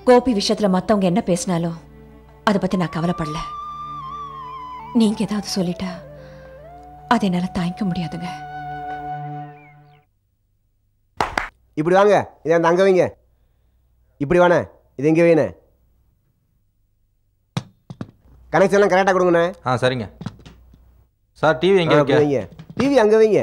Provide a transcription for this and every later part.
கோபி விஷயத்துல மத்தவங்க என்ன பேசினாலும் அதை பத்தி நான் கவலைப்படல நீங்க ஏதாவது சொல்லிட்டா அதை என்னால தாங்கிக்க முடியாதுங்க இப்படி வாங்க இதை அந்த அங்கே வைங்க இப்படி வாண்ணே இது எங்கே வைண்ணே கனெக்ஷன் எல்லாம் கரெக்டாக கொடுங்கண்ணே ஆ சரிங்க சார் டிவி எங்கே ஆ, வைக்க அப்படி வைங்க டிவி அங்கே வைங்க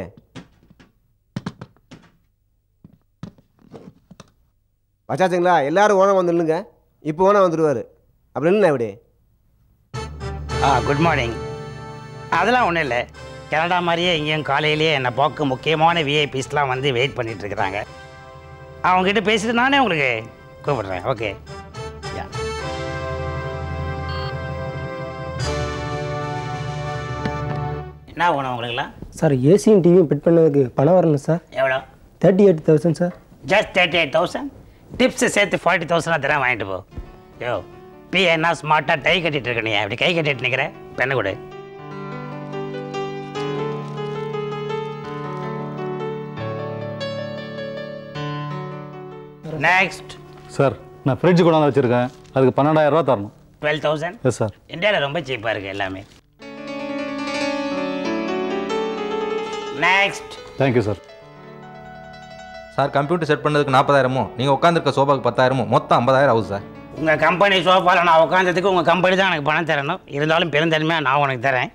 வச்சாச்சுங்களா எல்லாரும் ஓனம் வந்து நில்லுங்க இப்போ ஓனம் வந்துடுவார் அப்படி இல்லைண்ணே இப்படி ஆ குட் மார்னிங் அதெல்லாம் ஒன்றும் இல்லை கனடா மாதிரியே இங்கேயும் காலையிலேயே என்னை பார்க்க முக்கியமான விஐபிஸ்லாம் வந்து வெயிட் பண்ணிட்டு இருக்கிறாங்க அவங்ககிட்ட பேசிட்டு நானே உங்களுக்கு கூப்பிடுறேன் ஓகே யா என்ன வேணும் உங்களுக்குலாம் சார் ஏசியும் டிவியும் ஃபிட் பண்ணதுக்கு பணம் வரணும் சார் எவ்வளோ thirty eight thousand sir just thirty eight thousand tips சேர்த்து ஃபார்ட்டி தௌசண்டாக தரேன் வாங்கிட்டு போ யோ பி என்ன ஸ்மார்ட்டாக டை கட்டிட்டு இருக்க நீ அப்படி கை கட்டிட்டு நிற்கிற பெண்ணு கொடு நெக்ஸ்ட் சார் நான் ஃப்ரிட்ஜ் கொண்டாந்து வச்சுருக்கேன் அதுக்கு பன்னெண்டாயிரம் ரூபா தரணும் டுவெல் தௌசண்ட் எஸ் சார் இந்தியாவில் ரொம்ப சீப்பாக இருக்குது எல்லாமே next thank you sir sir computer set பண்ணதுக்கு நாற்பதாயிரமோ நீங்கள் உட்காந்துருக்க சோபாக்கு பத்தாயிரமோ மொத்தம் ஐம்பதாயிரம் ஆகும் சார் உங்கள் கம்பெனி சோஃபாவில் நான் உட்காந்ததுக்கு உங்கள் கம்பெனி தான் எனக்கு பணம் தரணும் இருந்தாலும் பெருந்தன்மையாக நான் உனக்கு தரேன்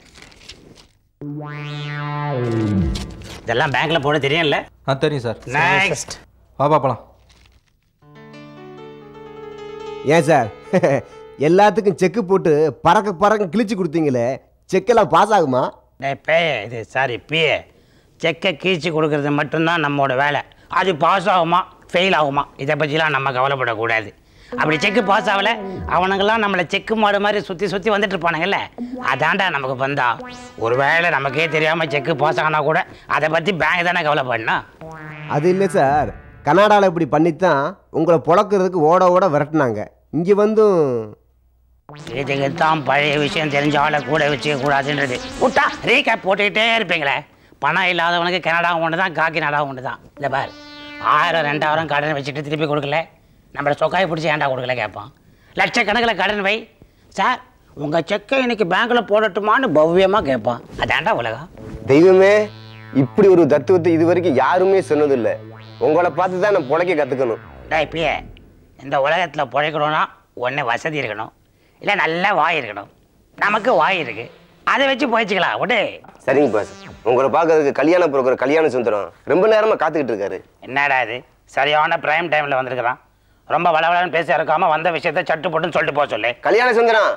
இதெல்லாம் பேங்க்கில் போட தெரியும்ல ஆ தெரியும் சார் நெக்ஸ்ட் வா பார்க்கலாம் ஏன் சார் எல்லாத்துக்கும் செக்கு போட்டு பறக்க பறக்க கிழிச்சு கொடுத்தீங்களே செக்கெல்லாம் பாஸ் ஆகுமா டேய் பே இது சாரி பிஏ செக்கை கீழ்ச்சி கொடுக்கறது மட்டும்தான் நம்மளோட வேலை அது பாஸ் ஆகுமா ஃபெயில் ஆகுமா இதை பற்றிலாம் நம்ம கவலைப்படக்கூடாது அப்படி செக்கு பாஸ் ஆகலை அவனுங்கெல்லாம் நம்மளை செக்கு மாடு மாதிரி சுற்றி சுற்றி வந்துட்டு இருப்பானுங்கல்ல அதான்டா நமக்கு வந்தா ஒருவேளை நமக்கே தெரியாமல் செக்கு பாஸ் ஆனா கூட அதை பற்றி பேங்க் தானே கவலைப்படணும் அது இல்லை சார் கனடாவில் இப்படி பண்ணித்தான் உங்களை பொழக்கிறதுக்கு ஓட ஓட விரட்டுனாங்க இங்கே வந்தும் இதுக்கு தான் பழைய விஷயம் தெரிஞ்ச ஆளை கூட வச்சுக்க கூடாதுன்றது விட்டா ரீகேப் போட்டுக்கிட்டே இருப்பீங்களே பணம் இல்லாதவனுக்கு கனடா ஒன்று தான் காக்கிநாடா ஒன்று தான் இல்லை பார் ஆயிரம் ரெண்டாயிரம் கடன் வச்சுட்டு திருப்பி கொடுக்கல நம்மளை சொக்காய் பிடிச்சி ஏன்டா கொடுக்கல கேட்பான் லட்சக்கணக்கில் கடன் வை சார் உங்கள் செக்கை இன்னைக்கு பேங்க்கில் போடட்டுமான்னு பவ்யமாக கேட்பான் அதான்டா உலகம் தெய்வமே இப்படி ஒரு தத்துவத்தை இது வரைக்கும் யாருமே சொன்னதில்லை உங்களை பார்த்து தான் நான் பொழைக்க கற்றுக்கணும் டேய் பியே இந்த உலகத்தில் பிழைக்கணும்னா ஒன்று வசதி இருக்கணும் இல்லை நல்ல வாய் இருக்கணும் நமக்கு வாய் இருக்கு அதை வச்சு போயிச்சுக்கலாம் விடு சரிங்க பாஸ் உங்களை பார்க்கறதுக்கு கல்யாண புரோக்கர் கல்யாண சுந்தரம் ரொம்ப நேரமாக காத்துக்கிட்டு இருக்காரு என்னடா இது சரியான பிரைம் டைமில் வந்திருக்கிறான் ரொம்ப வளவளன்னு பேச இருக்காம வந்த விஷயத்த சட்டு போட்டுன்னு சொல்லிட்டு போக சொல்லு கல்யாண சுந்தரம்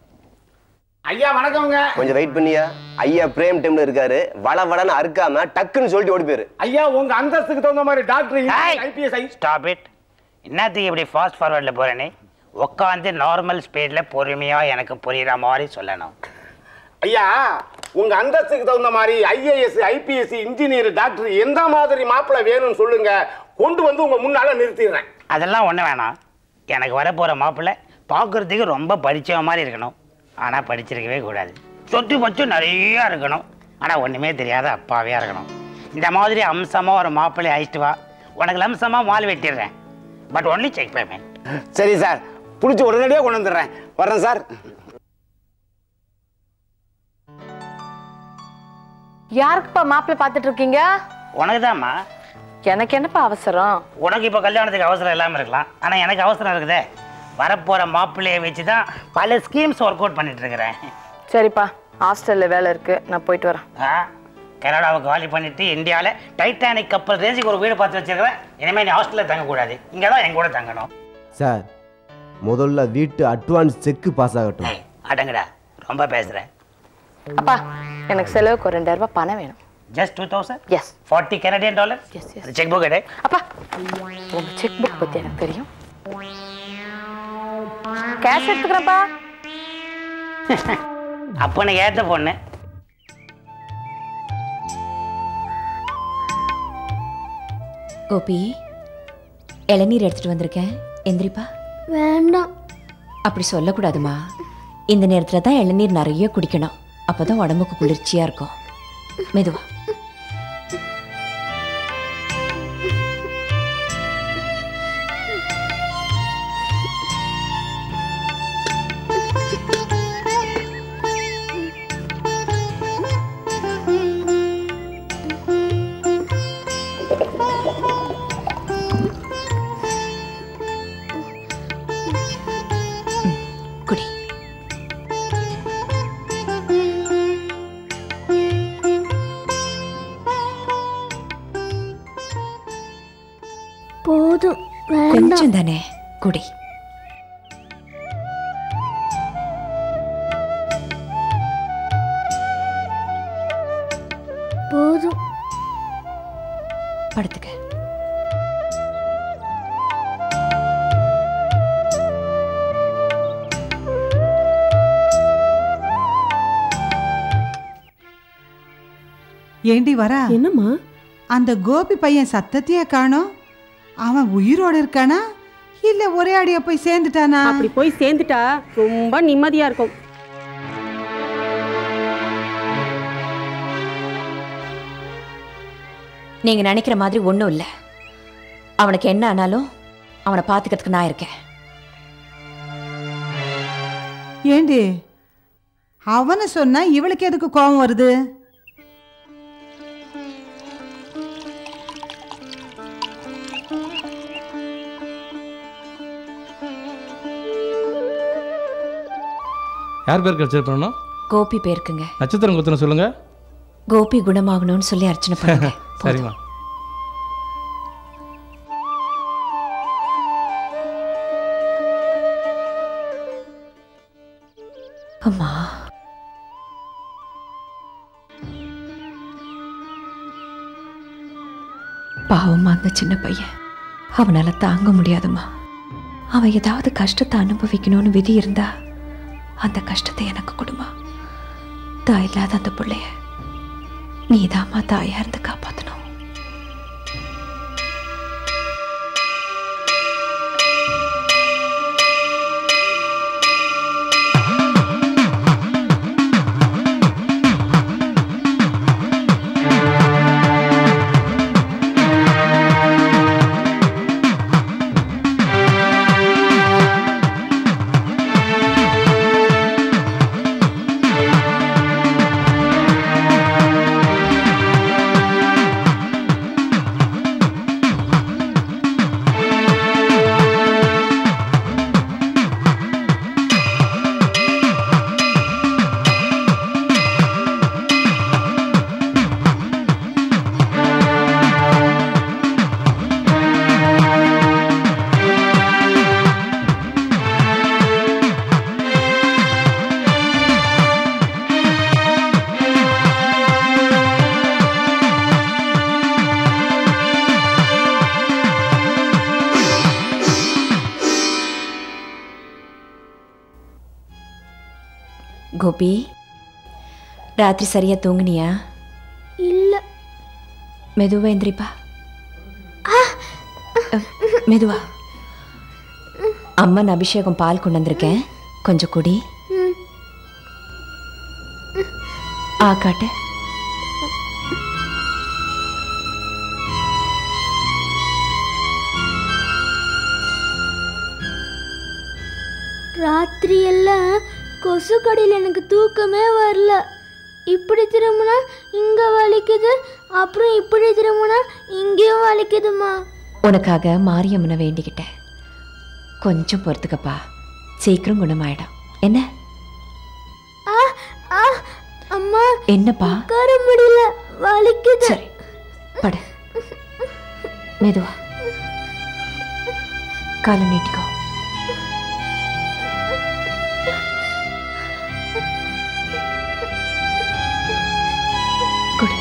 ஐயா வணக்கம்ங்க கொஞ்சம் வெயிட் பண்ணியா ஐயா பிரேம் டைம்ல இருக்காரு வள வளன்னு அறுக்காம டக்குன்னு சொல்லிட்டு ஓடி போயிரு ஐயா உங்க அந்தஸ்துக்கு தகுந்த மாதிரி doctor IPS I stop it என்னத்துக்கு இப்படி ஃபாஸ்ட் ஃபார்வர்டில் போகிற நீ உட்காந்து நார்மல் ஸ்பீடில் பொறுமையாக எனக்கு புரியுற மாதிரி சொல்லணும் ஐயா உங்க அந்தஸ்துக்கு தகுந்த மாதிரி ஐஏஎஸ் ஐபிஎஸ் இன்ஜினியர் டாக்டர் எந்த மாதிரி மாப்பிள்ளை வேணும்னு சொல்லுங்க கொண்டு வந்து உங்க முன்னால நிறுத்திடுறேன் அதெல்லாம் ஒன்றும் வேணாம் எனக்கு வரப்போகிற மாப்பிள்ளை பார்க்குறதுக்கு ரொம்ப படிச்ச மாதிரி இருக்கணும் ஆனால் படிச்சிருக்கவே கூடாது சொத்து பச்சு நிறையா இருக்கணும் ஆனால் ஒன்றுமே தெரியாத அப்பாவே இருக்கணும் இந்த மாதிரி அம்சமாக ஒரு மாப்பிள்ளை அழிச்சிட்டு வா உனக்கு லம்சமாக மால் வெட்டிடுறேன் பட் ஒன்லி செக் பேமெண்ட் சரி சார் பிடிச்சி உடனடியாக கொண்டு வந்துடுறேன் வர்றேன் சார் யாருக்குப்பா மாப்பிள்ளை பார்த்துட்டு இருக்கீங்க உனக்கு தான்மா எனக்கு என்னப்பா அவசரம் உனக்கு இப்போ கல்யாணத்துக்கு அவசரம் இல்லாமல் இருக்கலாம் ஆனால் எனக்கு அவசரம் இருக்குதே வரப்போகிற மாப்பிள்ளையை வச்சு தான் பல ஸ்கீம்ஸ் ஒர்க் அவுட் பண்ணிட்டு இருக்கிறேன் சரிப்பா ஹாஸ்டல்ல வேலை இருக்கு நான் போயிட்டு வரேன் ஆ கனடாவுக்கு காலி பண்ணிட்டு இந்தியாவில் டைட்டானிக் கப்பல் ரேஞ்சுக்கு ஒரு வீடு பார்த்து வச்சிருக்கிறேன் இனிமேல் நீ ஹாஸ்டலில் தங்கக்கூடாது இங்கே தான் என் கூட தங்கணும் சார் முதல்ல வீட்டு அட்வான்ஸ் செக்கு பாஸ் ஆகட்டும் ஏய், அடங்குடா ரொம்ப பேசுகிறேன் அப்பா எனக்கு செலவுக்கு ஒரு ரெண்டாயிரம் ரூபாய் பணம் வேணும் just two thousand yes forty Canadian dollar Yes, yes. Cheque book எடு அப்பா உங்க செக் புக் பத்தி எனக்கு தெரியும் கேஷ் எடுத்துக்கிறேன்ப்பா அப்பனுக்கு ஏற்ற பொண்ணு கோபி இளநீர் எடுத்துட்டு வந்திருக்கேன் எந்திரிப்பா வேண்டாம் அப்படி சொல்லக்கூடாதுமா இந்த நேரத்தில் தான் இளநீர் நிறைய குடிக்கணும் அப்பதான் உடம்புக்கு குளிர்ச்சியா இருக்கும் மெதுவா குடி போதும் வேண்டாம் கொஞ்சம் தானே குடி போதும் படுத்துக்க ஏண்டி வரா என்னம்மா அந்த கோபி பையன் சத்தத்தையே காணோம் அவன் உயிரோட இருக்கானா இல்ல ஒரே அடியா போய் சேர்ந்துட்டானா அப்படி போய் சேர்ந்துட்டா ரொம்ப நிம்மதியா இருக்கும் நீங்க நினைக்கிற மாதிரி ஒன்றும் இல்லை அவனுக்கு என்ன ஆனாலும் அவனை பார்த்துக்கிறதுக்கு நான் இருக்கேன் ஏண்டி அவனை சொன்னா இவளுக்கு எதுக்கு கோபம் வருது யார் பேருக்கு அர்ச்சனை பண்ணணும் கோபி பேருக்குங்க நட்சத்திரம் குத்தணும் சொல்லுங்க கோபி குணமாகணும்னு சொல்லி அர்ச்சனை பண்ணுங்க சரிம்மா அம்மா பாவமா அந்த சின்ன பையன் அவனால தாங்க முடியாதும்மா அவன் ஏதாவது கஷ்டத்தை அனுபவிக்கணும்னு விதி இருந்தா அந்த கஷ்டத்தை எனக்கு கொடுமா தாய் இல்லாத அந்த பிள்ளைய நீதாம்மா தாயா இருந்து காப்பாத்தணும் கோபி ராத்திரி சரியா தூங்குனியா இல்ல மெதுவா எந்திரிப்பா அஹ், மெதுவா அம்மன் அபிஷேகம் பால் கொண்டு வந்திருக்கேன் கொஞ்சம் குடி ம். ஆ காட்டு ராத்திரி எல்லாம் கொசு கடியில் எனக்கு தூக்கமே வரல இப்படி திரும்பினா இங்க வலிக்குது அப்புறம் இப்படி திரும்பினா இங்கேயும் வலிக்குதுமா உனக்காக மாரியம்மனை வேண்டிக்கிட்டேன் கொஞ்சம் பொறுத்துக்கப்பா சீக்கிரம் குணமாயிடும் என்ன ஆ ஆ அம்மா என்னப்பா உட்கார முடியல வலிக்குது சரி படு மெதுவா காலை நீட்டிக்கோ கொடு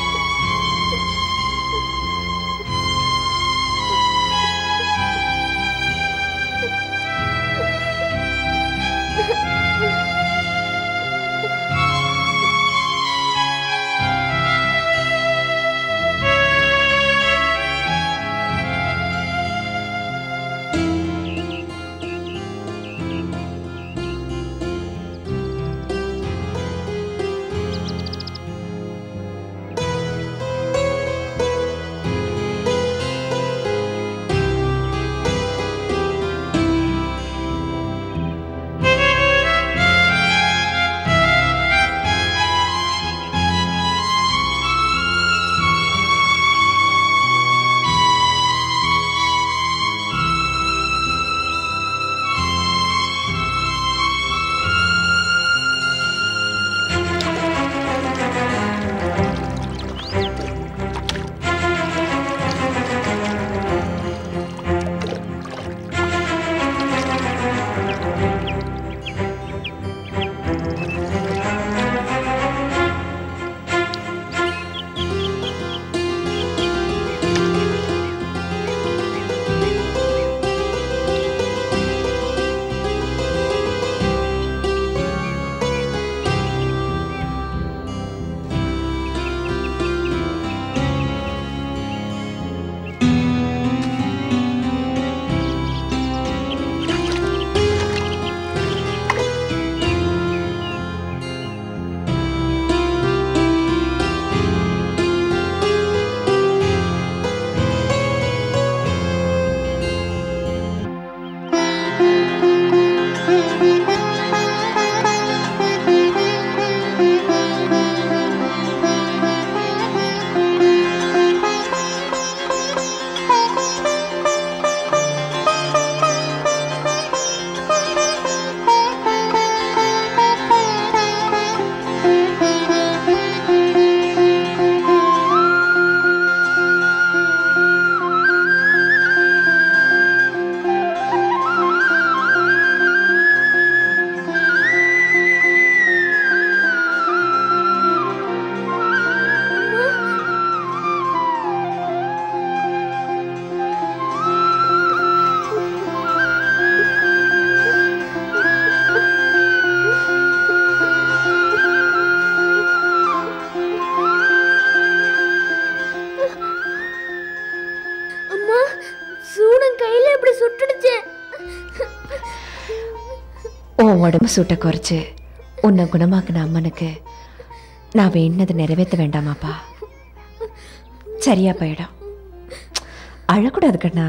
உடம்பு சூட்டை குறைச்சு உன்னை குணமாக்குன அம்மனுக்கு நான் வேண்டினது நிறைவேற்ற வேண்டாமாப்பா சரியா போயிடும் அழக்கூடாது கண்ணா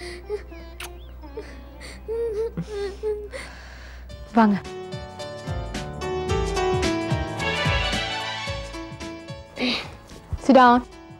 வாங்க சிடா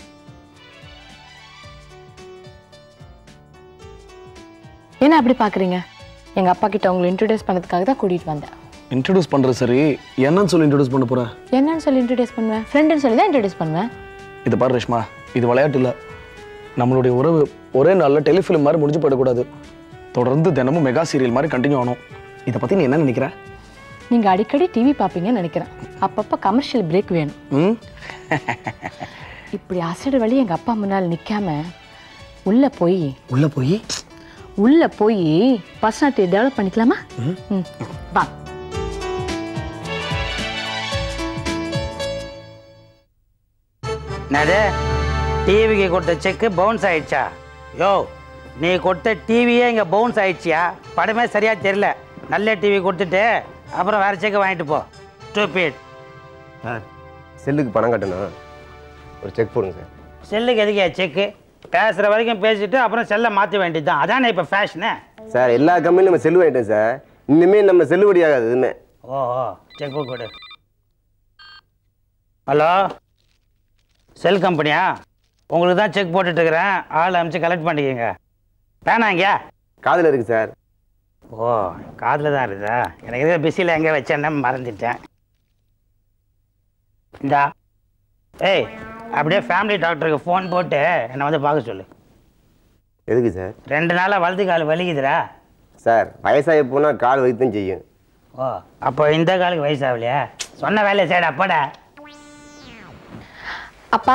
என்ன அப்படி பார்க்குறீங்க எங்கள் அப்பா கிட்ட உங்களை இன்ட்ரடியூஸ் பண்ணதுக்காக தான் கூட்டிகிட்டு வந்தேன் இன்ட்ரடியூஸ் பண்ணுறது சரி என்னன்னு சொல்லி இன்ட்ரடியூஸ் பண்ண போகிறேன் என்னன்னு சொல்லி இன்ட்ரடியூஸ் பண்ணுவேன் ஃப்ரெண்டுன்னு சொல்லி தான் இன்ட்ரடியூஸ் பண்ணுவேன் இது பாரு ரேஷ்மா இது விளையாட்டு இல்லை நம்மளுடைய உறவு ஒரே நாளில் டெலிஃபிலிம் மாதிரி முடிஞ்சு போயிடக்கூடாது தொடர்ந்து தினமும் மெகா சீரியல் மாதிரி கண்டினியூ ஆகணும் இதை பற்றி நீ என்ன நினைக்கிற நீங்கள் அடிக்கடி டிவி பார்ப்பீங்கன்னு நினைக்கிறேன் அப்பப்போ கமர்ஷியல் பிரேக் வேணும் ம் இப்படி அசடு வழி எங்கள் அப்பா முன்னால் நிற்காம உள்ளே போய் உள்ளே போய் உள்ளே போய் பர்சனாலிட்டியை டெவலப் பண்ணிக்கலாமா ம் வா என்னது டிவிக்கு கொடுத்த செக்கு பவுன்ஸ் ஆயிடுச்சா யோ நீ கொடுத்த டிவியே இங்கே பவுன்ஸ் ஆயிடுச்சியா படமே சரியாக தெரியல நல்ல டிவி கொடுத்துட்டு அப்புறம் வேறு செக்கு வாங்கிட்டு போ ஸ்டூபிட் சார் செல்லுக்கு பணம் கட்டணும் ஒரு செக் போடுங்க சார் செல்லுக்கு எதுக்கே செக்கு பேசுகிற வரைக்கும் பேசிட்டு அப்புறம் செல்லை மாற்ற வேண்டியது தான் அதானே இப்போ ஃபேஷனு சார் எல்லா கம்பெனியும் நம்ம செல்லு வாங்கிட்டோம் சார் இனிமேல் நம்ம செல்லுபடி ஆகாது எதுவுமே ஓஹோ செக் புக் கொடு ஹலோ செல் கம்பெனியா உங்களுக்கு தான் செக் போட்டுட்ருக்கிறேன் ஆள் அனுப்பிச்சு கலெக்ட் பண்ணிக்கோங்க வேணாங்க காதில் இருக்கு சார் ஓ காதில் தான் இருக்குதா எனக்கு எதுவும் பிஸியில் எங்கே வச்சேன்னு மறந்துட்டேன் இந்தா ஏய் அப்படியே ஃபேமிலி டாக்டருக்கு ஃபோன் போட்டு என்னை வந்து பார்க்க சொல்லு எதுக்கு சார் ரெண்டு நாளாக வலது கால் வலிக்குதுடா சார் வயசாகி போனால் கால் வைத்தான் செய்யும் ஓ அப்போ இந்த காலுக்கு வயசாகலையா சொன்ன வேலையை செய்யடா போடா அப்பா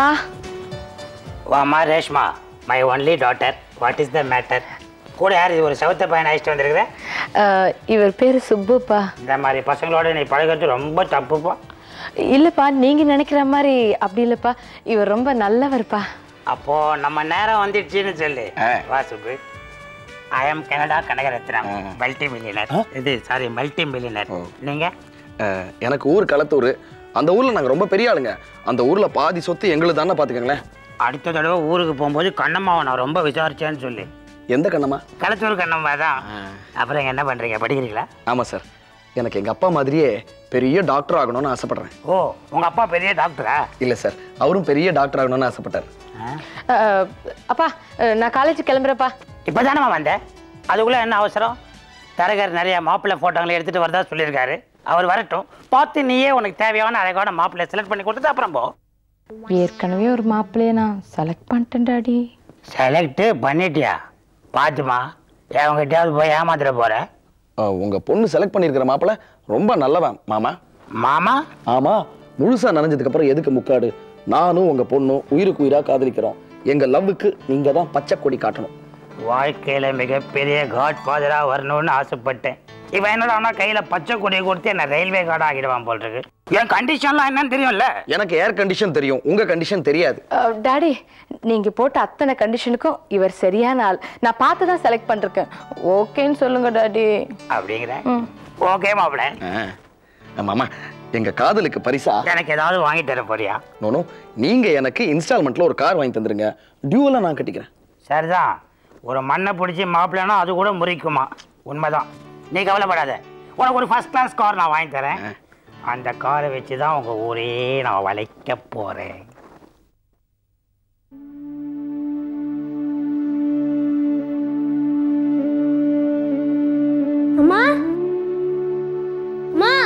வாமா Reshma my only daughter what is the matter கூட யார் இது ஒரு சவுத்த பையன் அழைச்சிட்டு வந்திருக்கிற அஹ், இவர் பேர் சுப்புப்பா இந்த மாதிரி பசங்களோட நீ பழகிறது ரொம்ப தப்புப்பா இல்லைப்பா நீங்கள் நினைக்கிற மாதிரி அப்படி இல்லைப்பா இவர் ரொம்ப நல்லவர்ப்பா அப்போ நம்ம நேரம் வந்துடுச்சுன்னு சொல்லு வா Subbu I am Canada Kanagaratnam multi millionaire இது சாரி மல்டி மில்லியனர் நீங்க அஹ், எனக்கு ஊர் களத்தூர் அந்த ஊரில் நாங்கள் ரொம்ப பெரிய ஆளுங்க அந்த ஊரில் பாதி சொத்து எங்களுக்கு தானே பார்த்துக்கங்களேன் அடுத்த தடவை ஊருக்கு போகும்போது கண்ணம்மாவை நான் ரொம்ப விசாரிச்சேன்னு சொல்லு எந்த கண்ணம்மா களத்தூர் கண்ணம்மா தான் அப்புறம் இங்க என்ன பண்றீங்க படிக்கிறீங்களா ஆமாம் சார் எனக்கு எங்கள் அப்பா மாதிரியே பெரிய டாக்டர் ஆகணும்னு ஆசைப்படுறேன் ஓ உங்க அப்பா பெரிய டாக்டரா இல்லை சார் அவரும் பெரிய டாக்டர் ஆகணும்னு ஆசைப்பட்டார் அஹ், அப்பா அஹ், நான் காலேஜ் கிளம்புறேப்பா இப்போதானம்மா வந்தேன் அதுக்குள்ள என்ன அவசரம் தரகர் நிறைய மாப்பிள்ளை ஃபோட்டோங்களை எடுத்துட்டு வரதா சொல்லியிருக்காரு அவர் வரட்டும் பார்த்து நீயே உனக்கு தேவையான அழகான மாப்பிள்ளை செலக்ட் பண்ணி கொடுத்துட்டு அப்புறம் போ ஏற்கனவே ஒரு மாப்பிள்ளைய நான் செலக்ட் பண்ணிட்டேன் டாடி செலக்ட் பண்ணிட்டியா பார்த்துமா அவங்ககிட்டயாவது போய் ஏமாத்திர போற உங்கள் பொண்ணு செலக்ட் பண்ணியிருக்கிற மாப்பிள்ளை ரொம்ப நல்லவன் மாமா மாமா ஆமாம் முழுசாக நனைஞ்சதுக்கப்புறம் எதுக்கு முக்காடு நானும் உங்கள் பொண்ணும் உயிருக்கு உயிராக காதலிக்கிறோம் எங்கள் லவ்வுக்கு நீங்கள் தான் பச்சை கொடி காட்டணும் வாழ்க்கையில மிகப்பெரிய காட் ஃபாதரா வரணும்னு ஆசைப்பட்டேன் இவன் என்னடா ஆனா கையில பச்சை கொடியை கொடுத்து என்ன ரயில்வே கார்டு ஆகிடுவான் போல் இருக்கு என் கண்டிஷன்லாம் என்னன்னு தெரியும்ல எனக்கு ஏர் கண்டிஷன் தெரியும் உங்கள் கண்டிஷன் தெரியாது அஹ், டாடி நீங்க போட்ட அத்தனை கண்டிஷனுக்கும் இவர் சரியான ஆள் நான் பார்த்து தான் செலக்ட் பண்ணிருக்கேன் ஓகேன்னு சொல்லுங்க டாடி அப்படிங்கிற ஓகே மாப்பிள்ள ஆ, மாமா எங்கள் காதலுக்கு பரிசா எனக்கு ஏதாவது வாங்கி தர போறியா நோனோ நீங்கள் எனக்கு இன்ஸ்டால்மெண்ட்டில் ஒரு கார் வாங்கி தந்துருங்க டியூவலாக நான் கட்டிக்கிறேன் சரிதான் ஒரு மண்ணை பிடிச்சி மாப்பிள்ளைனா அது கூட முறிக்குமா உண்மைதான் நீ கவலைப்படாத உனக்கு ஒரு ஃபர்ஸ்ட் கிளாஸ் கார் நான் வாங்கி தரேன் அந்த காரை வச்சு தான் உங்க ஊரே நான் வளைக்க போறேன் அம்மா அம்மா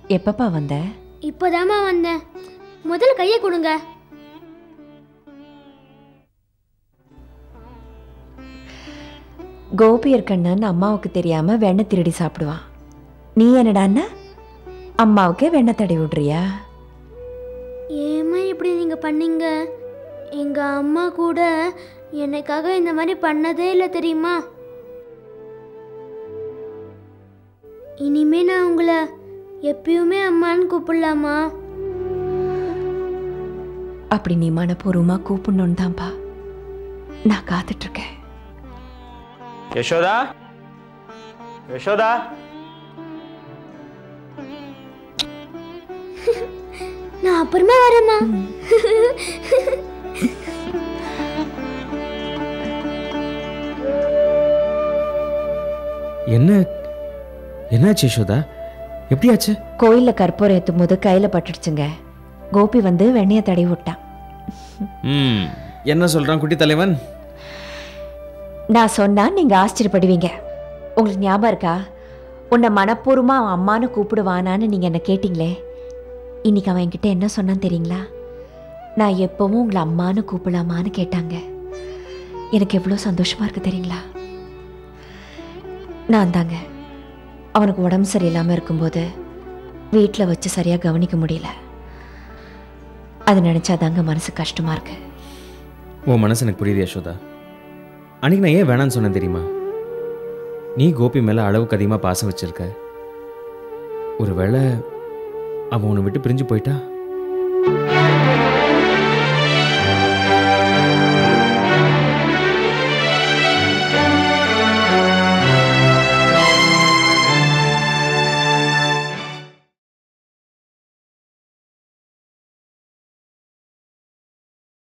எப்பப்பா வந்த இப்போதாம்மா வந்தேன் முதல்ல கையை கொடுங்க கோபி இருக்கண்ணன் அம்மாவுக்கு தெரியாம வெண்ணெய் திருடி சாப்பிடுவான் நீ என்னடான்னா அம்மாவுக்கு வெண்ணெய் தடவி விடுறியா ஏம்மா இப்படி நீங்க பண்ணீங்க எங்க அம்மா கூட எனக்காக இந்த மாதிரி பண்ணதே இல்லை தெரியுமா இனிமே நான் உங்களை எப்பயுமே அம்மான்னு கூப்பிடலாமா அப்படி நீ மனப்பூர்வமா கூப்பிடணுன்னு தான்ப்பா நான் காத்துட்டு இருக்கேன் யசோதா யசோதா நான் அப்புறமா வரேம்மா என்ன என்னாச்சு யசோதா எப்படியாச்சு கோயில்ல கற்பூரம் ஏத்தும் போது கையில பட்டுடுச்சுங்க கோபி வந்து வெண்ணெயை தடவி விட்டான் ம் என்ன சொல்றான் குட்டி தலைவன் நான் சொன்னா நீங்க ஆச்சரியப்படுவீங்க உங்களுக்கு ஞாபகம் இருக்கா உன்னை மனப்பூர்வமா அவன் அம்மான்னு கூப்பிடுவானான்னு நீங்க என்ன கேட்டீங்களே இன்னைக்கு அவன் என்கிட்ட என்ன சொன்னான் தெரியுங்களா நான் எப்பவும் உங்களை அம்மான்னு கூப்பிடலாமான்னு கேட்டாங்க எனக்கு எவ்வளோ சந்தோஷமா இருக்கு தெரியுங்களா நான் தாங்க அவனுக்கு உடம்பு சரியில்லாமல் இருக்கும்போது வீட்டில் வச்சு சரியாக கவனிக்க முடியல அது நினச்சாதாங்க மனசு கஷ்டமாக இருக்கு உன் மனசு எனக்கு புரியுது யசோதா அன்னைக்கு நான் ஏன் வேணான்னு சொன்னேன் தெரியுமா நீ கோபி மேலே அளவுக்கு அதிகமாக பாசம் வச்சிருக்க ஒருவேளை அவன் உன்னை விட்டு பிரிஞ்சு போயிட்டா